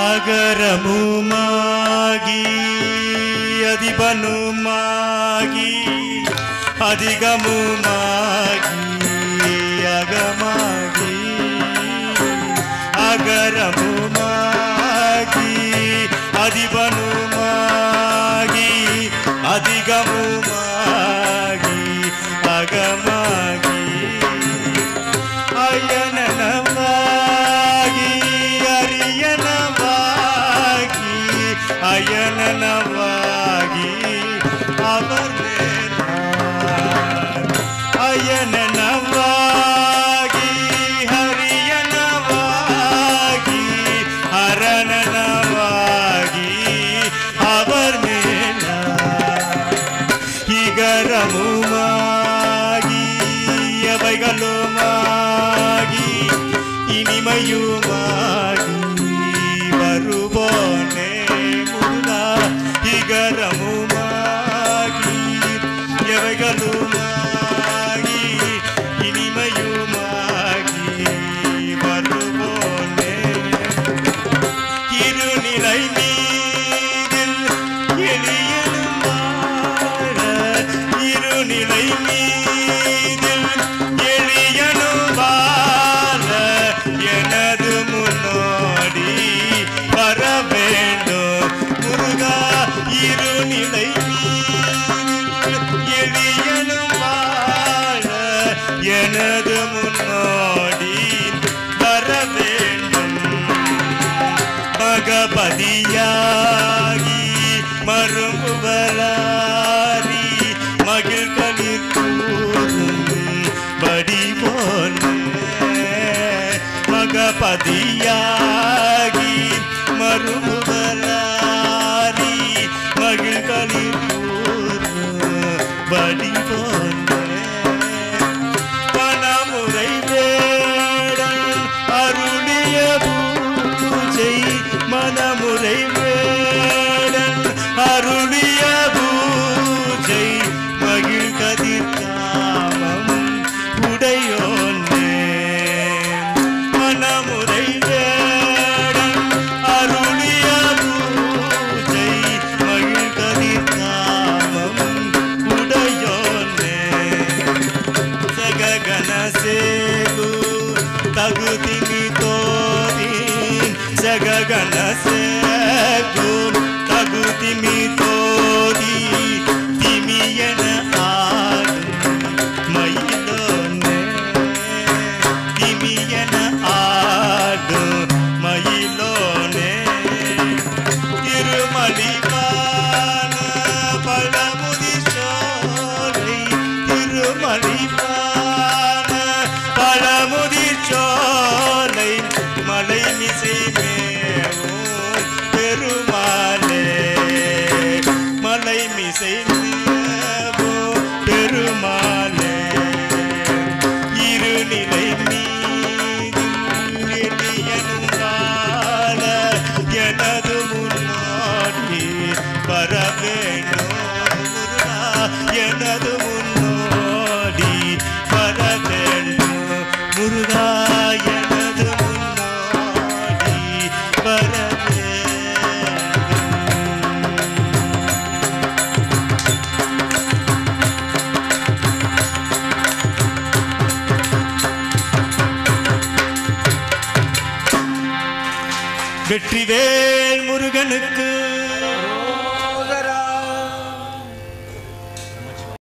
அகரமுமாகி அதிபனுமாகி அதிகமுமாகி அகமாகி அகரமுமாகி அதிபனுமாகி அதிகமுமாகி அகமாகி அயனனவாகி அரியனவாகி அயனனவாகி அவர் வேண்டார். அயனனவாகி ஹரியனவாகி அரணனவாகி அவர் மேலார். இகரமுமாகி எவைகளுமாகி இனிமையுமாகி வருவோனே முருகா இகரமுமாகி எவைகளுமாகி இனிமையுமாகி வருவோனே இருநிலை மீதில் எளியனும் வாழ இருநிலை மீதில் எளியனும் வாழ எனது முன்னோடி வர வேண்டும் முருகா இருநிலை மீதில் எளியனும் வாழ எனது முன்னோடி வர வேண்டும் மகபதியாகி மரும்புவலாரி மகிழ் கணிர் கூறும் வடிவோனே மகபதியாகி மரும்புவலாரி மகிழ் கணிர் கூறும் வடிவோனே பணமுறை வேடன் அருளிய பூஜை மனமுறை வேடன் அருளிய பூஜை மகிழ் கதிர்காமம் உடையோனே மனமுறை வேடன் அருளிய பூஜை மகிழ் கதிர்காமம் உடையோனே జగగన సేగు తగుతిమి తోదీన్ జగగన సేగు తగుతిమి తోది తిమియన ఆడు మయిలోనే తిమియన ఆడు మయిలోనే திருமலிவான பழமுதி சோலை திருமலிவான பழமுதி சோலை மலை மிசை மேவும் பெருமாளே மலை மிசை மேவும் பெருமாளே இருநிலை மீது எளியனும் வாழ எனது முன்னாடி வர வேண்டும் முருகா, எனது முன்னோடி வர வேண்டும் முருகா எனது முன்னோடி வர வேண்டும் வெற்றிவேல் முருகனுக்கு